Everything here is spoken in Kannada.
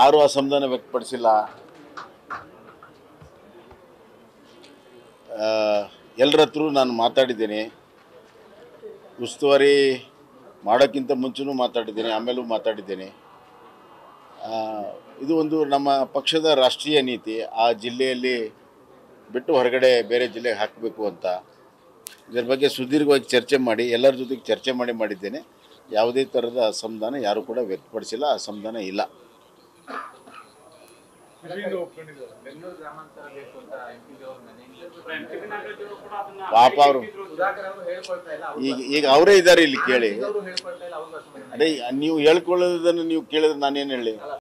ಯಾರೂ ಅಸಮಾಧಾನ ವ್ಯಕ್ತಪಡಿಸಿಲ್ಲ ಎಲ್ಲರ ಹತ್ರ ನಾನು ಮಾತಾಡಿದ್ದೀನಿ ಉಸ್ತುವಾರಿ ಮಾಡೋಕ್ಕಿಂತ ಮುಂಚೆನೂ ಮಾತಾಡಿದ್ದೀನಿ ಆಮೇಲೂ ಮಾತಾಡಿದ್ದೀನಿ ಆ, ಇದು ಒಂದು ನಮ್ಮ ಪಕ್ಷದ ರಾಷ್ಟ್ರೀಯ ನೀತಿ ಆ ಜಿಲ್ಲೆಯಲ್ಲಿ ಬಿಟ್ಟು ಹೊರಗಡೆ ಬೇರೆ ಜಿಲ್ಲೆಗೆ ಹಾಕಬೇಕು ಅಂತ ಇದರ ಬಗ್ಗೆ ಸುದೀರ್ಘವಾಗಿ ಚರ್ಚೆ ಮಾಡಿ ಎಲ್ಲರ ಜೊತೆಗೆ ಚರ್ಚೆ ಮಾಡಿ ಮಾಡಿದ್ದೇನೆ ಯಾವುದೇ ಥರದ ಅಸಮಾಧಾನ ಯಾರೂ ಕೂಡ ವ್ಯಕ್ತಪಡಿಸಿಲ್ಲ ಅಸಮಾಧಾನ ಇಲ್ಲ ಬೆಂಗಳೂರು ಗ್ರಾಮಾಂತರ ಬೇಕು ಅಂತ ಎಂ ಪಿ ಅವ್ರ ಮನೆಯಲ್ಲಿ ಪಾಪ ಅವರು ಸುಧಾಕರ್ ಅವರು ಹೇಳ್ಕೊಳ್ತಾ ಇಲ್ಲ ಅವ್ರು ಈಗ ಈಗ ಅವರೇ ಇದ್ದಾರೆ ಇಲ್ಲಿ ಕೇಳಿ ಅವರು ಹೇಳ್ಕೊಳ್ತಾ ಇಲ್ಲ ಅವ್ರಿಗೂ ಅಸಮಾಧಾನ ಅದೇ ನೀವು ಹೇಳ್ಕೊಳ್ಳೋದನ್ನು ನೀವು ಕೇಳಿದ್ರೆ ನಾನೇನು ಹೇಳಿ